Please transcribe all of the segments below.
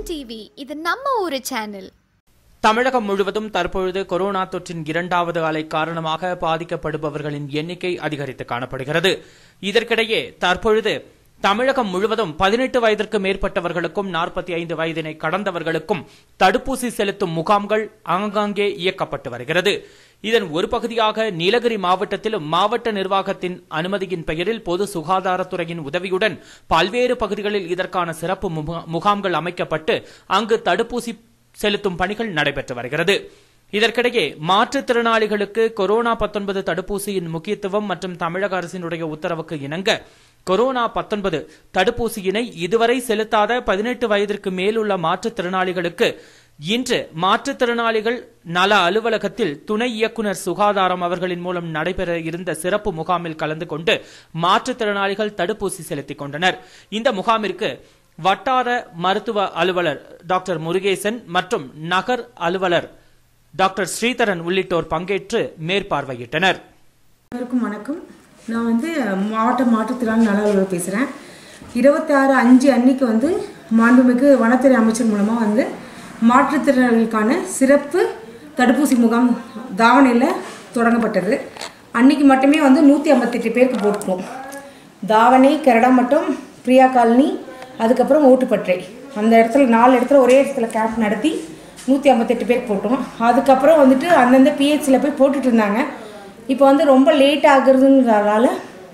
TV இது நம்ம ஊரு சேனல் தமிழகம் முழுவதும் தற்பொழுது கொரோனா தொற்றின் இரண்டாவது அலை காரணமாக பாதிக்கப்படுபவர்களின் எண்ணிக்கை அதிகரித்து காணப்படுகிறது இதற்கிடையே தற்பொழுது தமிழகம் முழுவதும் பதினெட்டு வயதிற்கு மேற்பட்டவர்களுக்கும் நாற்பத்தி ஐந்து வயதினை கடந்தவர்களுக்கும் தடுப்பூசி செலுத்தும் முகாம்கள் ஆங்காங்கே இயக்கப்பட்டு வருகிறது இதன் ஒரு பகுதியாக நீலகிரி மாவட்டத்திலும் மாவட்ட நிர்வாகத்தின் அனுமதியின் பெயரில் பொது சுகாதாரத்துறையின் உதவியுடன் பல்வேறு பகுதிகளில் இதற்கான சிறப்பு முகா- முகாம்கள் அமைக்கப்பட்டு அங்கு தடுப்பூசி செலுத்தும் பணிகள் நடைபெற்று வருகிறது இதற்கிடையே மாற்றுத்திறனாளிகளுக்கு கொரோனா 19 தடுப்பூசியின் முக்கியத்துவம் மற்றும் தமிழக அரசினுடைய உத்தரவுக்கு இணங்க கொரோனா 19 தடுப்பூசியினை இதுவரை செலுத்தாத பதினெட்டு வயதிற்கு மேலுள்ள மாற்றுத்திறனாளிகளுக்கு இன்று மாற்றுத்திறனாளிகள் நல அலுவலகத்தில் துணை இயக்குனர் சுகாதாரம் அவர்களின் மூலம் நடைபெற இருந்த சிறப்பு முகாமில் கலந்து கொண்டு மாற்றுத்திறனாளிகள் தடுப்பூசி செலுத்திக் கொண்டனர் இந்த முகாமிற்கு வட்டார மருத்துவ அலுவலர் டாக்டர் முருகேசன் மற்றும் நகர் அலுவலர் டாக்டர் ஸ்ரீதரன் உள்ளிட்டோர் பங்கேற்று மேற்பார்வையிட்டனர் அனைவருக்கும் வணக்கம் நான் வந்து மாவட்ட மாற்றுத்திறன் நல அலுவலர் பேசுகிறேன் இருபத்தாறு அஞ்சு அன்னைக்கு வந்து மாண்புமிகு வனத்துறை அமைச்சர் மூலமாக வந்து மாற்றுத்திறனாளிகளுக்கான சிறப்பு தடுப்பூசி முகாம் தாவணையில் தொடங்கப்பட்டது அன்னைக்கு மட்டுமே வந்து நூற்றி ஐம்பத்தெட்டு பேருக்கு போட்டுருக்கோம் தாவணி கரடாமட்டம் பிரியா காலனி அதுக்கப்புறம் ஓட்டுப்பற்றை அந்த இடத்துல நாலு இடத்துல ஒரே இடத்துல கேம்ப் நடத்தி நூற்றி ஐம்பத்தெட்டு பேர் போட்டோம் அதுக்கப்புறம் வந்துட்டு அந்தந்த பிஹெச்சில் போய் போட்டுட்டு இருந்தாங்க இப்போ வந்து ரொம்ப லேட் ஆகுறதுங்கிறதால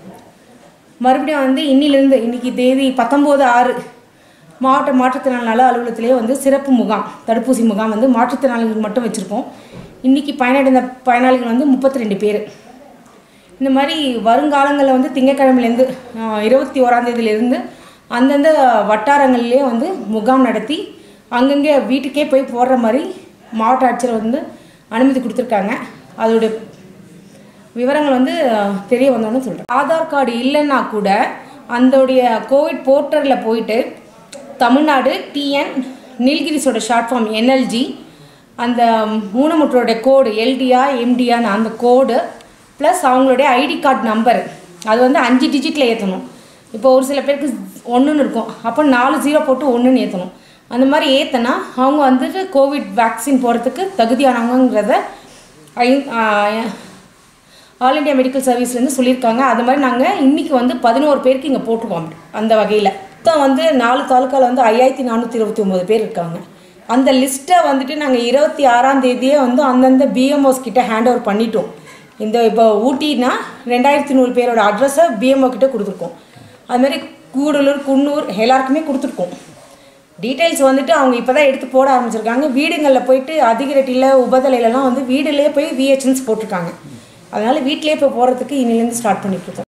மறுபடியும் வந்து இன்னிலிருந்து இன்னைக்கு தேதி பத்தொம்போது ஆறு மாவட்ட மாற்றுத்திறனாளி நல அலுவலகத்திலே வந்து சிறப்பு முகாம் தடுப்பூசி முகாம் வந்து மாற்றுத்திறனாளிகளுக்கு மட்டும் வச்சுருக்கோம் இன்றைக்கி பயனடைந்த பயனாளிகள் வந்து முப்பத்தி ரெண்டு பேர் இந்த மாதிரி வருங்காலங்களில் வந்து திங்கக்கிழமையிலேருந்து இருபத்தி ஓராந்தேதியிலேருந்து அந்தந்த வட்டாரங்கள்லேயே வந்து முகாம் நடத்தி அங்கங்கே வீட்டுக்கே போய் போடுற மாதிரி மாவட்ட ஆட்சியர் வந்து அனுமதி கொடுத்துருக்காங்க அதோடைய விவரங்கள் வந்து அஹ், தெரிய வந்தோன்னு சொல்கிறேன் ஆதார் கார்டு இல்லைன்னா கூட அந்தோடைய கோவிட் போர்ட்டலில் போயிட்டு தமிழ்நாடு டிஎன் நீல்கிரிஸோட ஷார்ட் ஃபார்ம் என்எல்ஜி அந்த ஊனமுற்றோட கோடு எல்டிஆ எம்டிஆன்னு அந்த கோடு ப்ளஸ் அவங்களுடைய ஐடி கார்டு நம்பர் அது வந்து அஞ்சு டிஜிட்டில் ஏற்றணும் இப்போ ஒரு சில பேருக்கு ஒன்றுன்னு இருக்கும் அப்போ நாலு ஜீரோ போட்டு ஒன்றுன்னு ஏற்றணும் அந்த மாதிரி ஏற்றினா அவங்க வந்துட்டு கோவிட் வேக்சின் போகிறதுக்கு தகுதியானவங்கிறத I ah all India medical சர்வீஸ்லேருந்து சொல்லியிருக்காங்க அது மாதிரி நாங்கள் இன்றைக்கி வந்து பதினோரு பேருக்கு இங்கே போட்டிருக்கோம் அந்த வகையில் மொத்தம் வந்து நாலு தாலுக்காவில் வந்து ஐயாயிரத்தி நானூற்றி இருபத்தி ஒம்பது பேர் இருக்காங்க அந்த லிஸ்ட்டை வந்துட்டு நாங்கள் இருபத்தி ஆறாம் தேதியே வந்து அந்தந்த பிஎம்ஓஸ் கிட்ட ஹேண்ட் ஓவர் பண்ணிட்டோம் இந்த இப்போ ஊட்டினா ரெண்டாயிரத்தி நூறு பேரோட அட்ரஸை பிஎம்ஓ கிட்ட கொடுத்துருக்கோம் அது மாதிரி கூடலூர் குன்னூர் எல்லாருக்குமே கொடுத்துருக்கோம் டீட்டெயில்ஸ் வந்துட்டு அவங்க இப்போ தான் எடுத்து போட ஆரம்பிச்சிருக்காங்க வீடுங்களில் போயிட்டு அதிக ரேட்டில் உபதலையிலலாம் வந்து வீடுலேயே போய் விஹெச்என்ஸ் போட்டிருக்காங்க அதனால் வீட்டிலேயே இப்போ போகிறதுக்கு இன்னிலேருந்து ஸ்டார்ட் பண்ணிட்டு இருக்கோம்